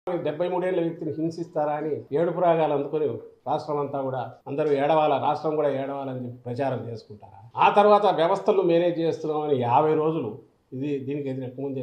డెబ్బై మూడేళ్ల వ్యక్తిని హింసిస్తారా అని ఏడుపు రాగాలు అందుకొని రాష్ట్రం అంతా కూడా అందరూ ఏడవాల రాష్ట్రం కూడా ఏడవాలని చెప్పి ప్రచారం చేసుకుంటారా ఆ తర్వాత వ్యవస్థలు మేనేజ్ చేస్తున్నామని యాభై రోజులు ఇది దీనికి ఎదురక ముందే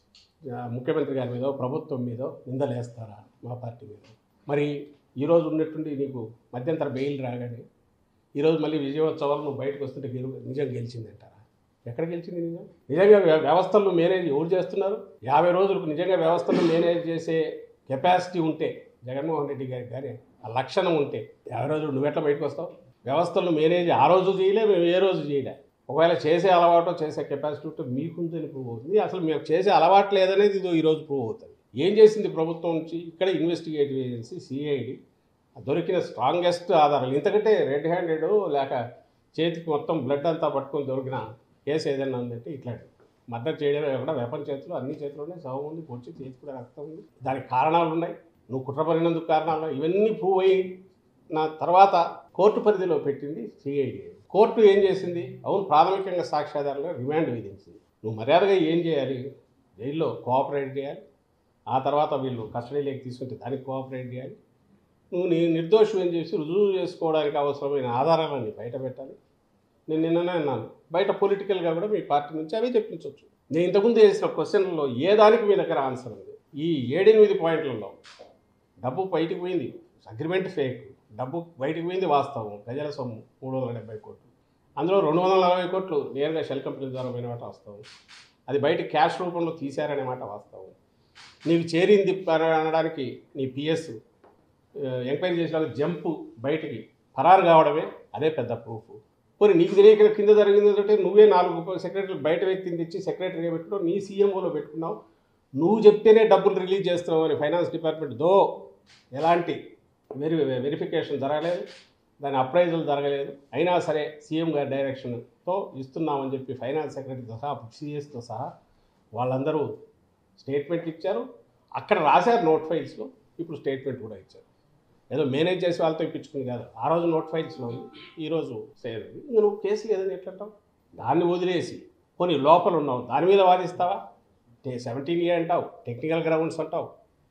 ఆ, ముఖ్యమంత్రి గారి మీద ప్రభుత్వం మీద నిందలేస్తారా మా పార్టీ మీద మరి ఈరోజు ఉన్నట్టుండి నీకు మధ్యంతర బెయిల్ రాగానే ఈరోజు మళ్ళీ విజయోత్సవాలు నువ్వు బయటకు వస్తుంటే గెలు నిజం గెలిచిందంటారా ఎక్కడ గెలిచింది నిజం నిజంగా వ్య- వ్యవస్థలను మేనేజ్ ఎవరు చేస్తున్నారు యాభై రోజులకు నిజంగా వ్యవస్థలను మేనేజ్ చేసే కెపాసిటీ ఉంటే జగన్మోహన్ రెడ్డి గారికి కానీ ఆ లక్షణం ఉంటే యాభై రోజులు నువ్వు ఎట్లా బయటకు వస్తావు వ్యవస్థలను మేనేజ్ ఆ రోజు చేయలే మేము ఏ రోజు చేయలే ఒకవేళ చేసే అలవాటు చేసే కెపాసిటీ ఉంటే మీకుందని ప్రూవ్ అవుతుంది అసలు మేము చేసే అలవాటు లేదనేది ఇది ఈరోజు ప్రూవ్ అవుతుంది ఏం చేసింది ప్రభుత్వం నుంచి ఇక్కడ ఇన్వెస్టిగేటివ్ ఏజెన్సీ సిఐడి దొరికిన స్ట్రాంగెస్ట్ ఆధారాలు ఇంతకంటే రెడ్ హ్యాండెడ్ లేక చేతికి మొత్తం బ్లడ్ అంతా పట్టుకొని దొరికిన కేసు ఏదైనా ఉందంటే ఇట్లాంటి మర్డర్ చేయడమే కాకుండా వెపన్ చేతులు అన్ని చేతులు ఉన్నాయి శవం ఉంది పొడిచి చేతి కూడా రక్తం ఉంది దానికి కారణాలు ఉన్నాయి నువ్వు కుట్రపడినందుకు కారణాలు ఉన్నాయి. ఇవన్నీ ప్రూవ్ అయిన తర్వాత కోర్టు పరిధిలో పెట్టింది సిఐడి కోర్టు ఏం చేసింది అవును ప్రాథమికంగా సాక్ష్యాధారంగా రిమాండ్ విధించింది నువ్వు మర్యాదగా ఏం చేయాలి జైల్లో కోఆపరేట్ చేయాలి ఆ తర్వాత వీళ్ళు కస్టడీలోకి తీసుకుంటే దానికి కోఆపరేట్ చేయాలి నువ్వు నీ నిర్దోషం ఏం చేసి రుజువు చేసుకోవడానికి అవసరమైన ఆధారాలన్నీ బయట పెట్టాలి నేను నిన్ననే అన్నాను బయట పొలిటికల్గా కూడా మీ పార్టీ నుంచి అవే తెప్పించవచ్చు నేను ఇంతకుముందు వేసిన క్వశ్చన్లలో ఏ దానికి మీ దగ్గర ఆన్సర్ ఉంది ఈ ఏడెనిమిది పాయింట్లలో డబ్బు బయటికి పోయింది అగ్రిమెంట్ ఫేక్ డబ్బు బయటికి పోయింది వాస్తవం ప్రజల సొమ్ము మూడు వందల డెబ్బై కోట్లు అందులో రెండు వందల నలభై కోట్లు నేరుగా షెల్ కంపెనీ ద్వారా పోయిన మాట వాస్తవం అది బయట క్యాష్ రూపంలో తీశారనే మాట వాస్తవం నీకు చేరింది అని అనడానికి నీ పిఎస్ ఎంక్వైరీ చేసిన జంపు బయటికి ఫరారు కావడమే అదే పెద్ద ప్రూఫ్ పోనీ నీకు తెలియక కింద జరిగింది అంటే నువ్వే నాలుగు సెక్రటరీ బయట వ్యక్తిని తెచ్చి సెక్రటరీగా పెట్టుకున్నావు నీ సీఎంఓలో పెట్టుకున్నావు నువ్వు చెప్తేనే డబ్బులు రిలీజ్ చేస్తున్నావు అని ఫైనాన్స్ డిపార్ట్మెంట్ దో ఎలాంటి వెరి వెరిఫికేషన్ జరగలేదు దాని అప్రైజల్ జరగలేదు అయినా సరే సీఎం గారి డైరెక్షన్తో ఇస్తున్నామని చెప్పి ఫైనాన్స్ సెక్రటరీతో సహా సిఎస్తో సహా వాళ్ళందరూ స్టేట్మెంట్ ఇచ్చారు అక్కడ రాశారు నోట్ ఫైల్స్లో ఇప్పుడు స్టేట్మెంట్ కూడా ఇచ్చారు ఏదో మేనేజ్ చేసి వాళ్ళతో ఇప్పించుకుంది కాదు ఆ రోజు నోట్ ఫైల్స్లో ఉంది ఈరోజు సేవ్ ఇంకా నువ్వు కేసు లేదని ఎట్లంటావు దాన్ని వదిలేసి పోనీ లోపల ఉన్నావు దాని మీద వాదిస్తావా సెవెంటీన్ ఏ అంటావు టెక్నికల్ గ్రౌండ్స్ అంటావు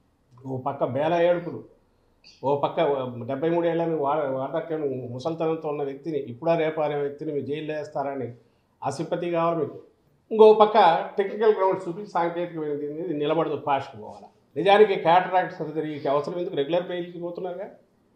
ఓ పక్క బేల ఏడుపులు ఓ పక్క డెబ్బై మూడేళ్ళని వా వార్ధక్యం ముసల్తనంతో ఉన్న వ్యక్తిని ఇప్పుడా రేపు అనే వ్యక్తిని మీరు జైల్లో వేస్తారని ఆ సింపతి కావాలి మీకు ఇంకో పక్క టెక్నికల్ గ్రౌండ్స్ చూపించి సాంకేతిక ఇది నిలబడదు ఫాస్ట్గా పోవాలి నిజానికి క్యాటరాక్ట్ సర్జరీకి అవసరం ఎందుకు రెగ్యులర్ పెయిల్కి పోతున్నారుగా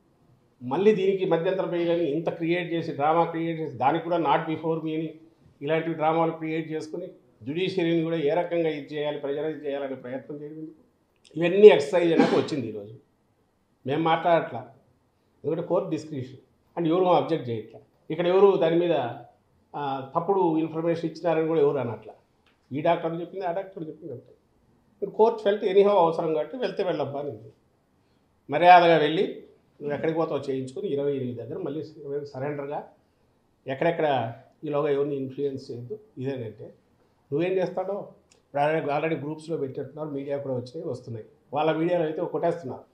మళ్ళీ దీనికి మధ్యంతర పెయిల్ అని ఇంత క్రియేట్ చేసి డ్రామా క్రియేట్ చేసి దానికి కూడా నాట్ బిఫోర్ మీ అని ఇలాంటి డ్రామాలు క్రియేట్ చేసుకుని జుడిషియరీని కూడా ఏ రకంగా ఇది చేయాలి ప్రెజరైజ్ చేయాలనే ప్రయత్నం చేయడం ఎందుకు? ఇవన్నీ ఎక్సర్సైజ్ అయినాక వచ్చింది ఈరోజు మేము మాట్లాడట్లా ఎందుకంటే కోర్టు డిస్క్రిప్షన్ అండ్ ఎవరు అబ్జెక్ట్ చేయట్లా ఇక్కడ ఎవరు దాని మీద ఆ, తప్పుడు ఇన్ఫర్మేషన్ ఇచ్చినారని కూడా ఎవరు అనట్లా ఈ డాక్టర్ చెప్పింది ఆ డాక్టర్ చెప్పింది అంతే కోర్టు వెళ్తే ఎనీహో అవసరం కాబట్టి వెళ్తే వెళ్ళబ్బా అని ఉంది. మర్యాదగా వెళ్ళి నువ్వు ఎక్కడికి పోతావు చేయించుకొని ఇరవై ఎనిమిది దగ్గర మళ్ళీ సరెండర్గా ఎక్కడెక్కడ ఈలోగా ఎవరిని ఇన్ఫ్లుయెన్స్ చేయొద్దు ఇదేనంటే నువ్వేం చేస్తాడో ఆల్రెడీ గ్రూప్స్లో పెట్టేట్టున్నారు మీడియా కూడా వచ్చినాయి వస్తున్నాయి వాళ్ళ మీడియాలో అయితే కొట్టేస్తున్నారు